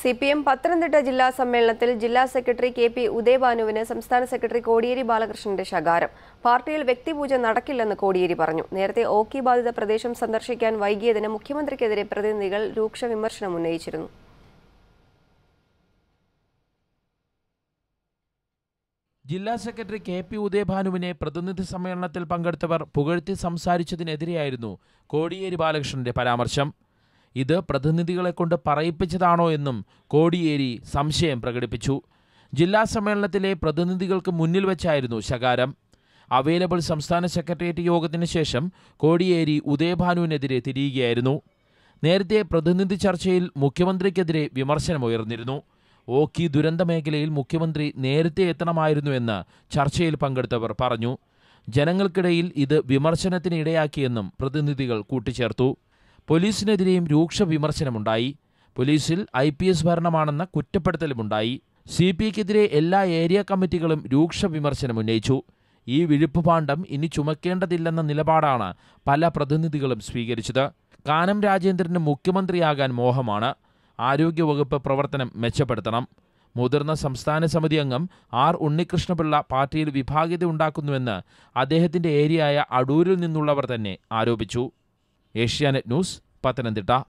C P M Pathanamthitta ജില്ലാ സമ്മേളനത്തിൽ ജില്ലാ സെക്രട്ടറി കെ പി ഉദയഭാനുവിന് സംസ്ഥാന സെക്രട്ടറി കോടിയേരി ബാലകൃഷ്ണന്റെ ശകാരം പാർട്ടിയിൽ വ്യക്തിപൂജ നടക്കില്ലെന്ന് കോടിയേരി പറഞ്ഞു നേരത്തെ ഓക്കി ബാധിത പ്രദേശം സന്ദർശിക്കാൻ വൈകിയതിന് മുഖ്യമന്ത്രിക്കെതിരെ പ്രതിനിധികൾ രൂക്ഷ വിമർശനം ഉന്നയിച്ചിരുന്നു ജില്ലാ സെക്രട്ടറി കെ പി ഉദയഭാനുവിനെ പ്രതിനിധി സമ്മേളനത്തിൽ പങ്കെടുത്തവർ പുകഴ്ത്തി സംസാരിച്ചതിനെതിരെയായിരുന്നു കോടിയേരി ബാലകൃഷ്ണന്റെ പരാമർശം ഇത് പ്രതിനിധികളെ കൊണ്ട് പറയിപ്പിച്ചതാണോ എന്നും കോടിയേരി സംശയം പ്രകടിപ്പിച്ചു ജില്ലാ സമ്മേളനത്തിലെ പ്രതിനിധികൾക്ക് മുന്നിൽ വെച്ചായിരുന്നു ശകാരം അവൈലബിൾ സംസ്ഥാന സെക്രട്ടേറിയറ്റ് യോഗത്തിന് ശേഷം കോടിയേരി ഉദയഭാനുവിനെതിരെ തിരിയുകയായിരുന്നു നേരത്തെ പ്രതിനിധി ചർച്ചയിൽ മുഖ്യമന്ത്രിക്കെതിരെ വിമർശനമുയർന്നിരുന്നു ഓക്കി ദുരന്ത മേഖലയിൽ മുഖ്യമന്ത്രി നേരത്തെ എത്തണമായിരുന്നുവെന്ന് ചർച്ചയിൽ പങ്കെടുത്തവർ പറഞ്ഞു ജനങ്ങൾക്കിടയിൽ ഇത് വിമർശനത്തിന് ഇടയാക്കിയെന്നും പ്രതിനിധികൾ കൂട്ടിച്ചേർത്തു പോലീസിനെതിരെയും രൂക്ഷ വിമർശനമുണ്ടായി പോലീസിൽ ഐ പി എസ് ഭരണമാണെന്ന കുറ്റപ്പെടുത്തലുമുണ്ടായി സി പി ഐക്കെതിരെ എല്ലാ ഏരിയ കമ്മിറ്റികളും രൂക്ഷ വിമർശനം ഉന്നയിച്ചു ഈ വിഴുപ്പുപാണ്ഡം ഇനി ചുമക്കേണ്ടതില്ലെന്ന നിലപാടാണ് പല പ്രതിനിധികളും സ്വീകരിച്ചത് കാനം രാജേന്ദ്രന് മുഖ്യമന്ത്രിയാകാൻ മോഹമാണ് ആരോഗ്യവകുപ്പ് പ്രവർത്തനം മെച്ചപ്പെടുത്തണം മുതിർന്ന സംസ്ഥാന സമിതി അംഗം ആർ ഉണ്ണികൃഷ്ണപിള്ള പാർട്ടിയിൽ വിഭാഗീയത ഉണ്ടാക്കുന്നുവെന്ന് അദ്ദേഹത്തിന്റെ ഏരിയയായ അടൂരിൽ നിന്നുള്ളവർ തന്നെ ആരോപിച്ചു ഏഷ്യാനെറ്റ് ന്യൂസ് പത്തനംതിട്ട